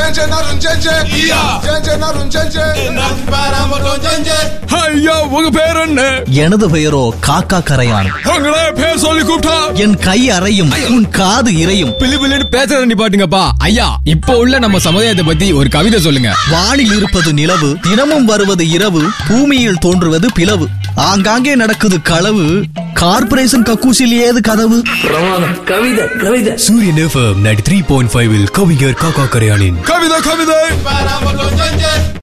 Chenche narun chenche. Chenche narun chenche. ஐயா உங்க பேர் என்ன எனது பெயரோ காக்கா கரையான் உங்களே பேர் சொல்லி கூப்பிட்டா என் கை அறையும் உன் காது இறையும் பிளி பிளின்னு பேசுறத நிப்பாட்டுங்கப்பா ஐயா இப்போ உள்ள நம்ம சமுதாயத்தை பத்தி ஒரு கவிதை சொல்லுங்க வானில் இருப்பது நிலவு தினமும் வருவது இரவு பூமியில் தோன்றுவது பிளவு ஆங்காங்கே நடக்குது களவு கார்ப்பரேஷன் கக்கூசில் ஏது கதவு பிரமாதம் கவிதை கவிதை Suryan FM ninety three point five கவிஞர் காக்கா கரையானின் கவிதை கவிதை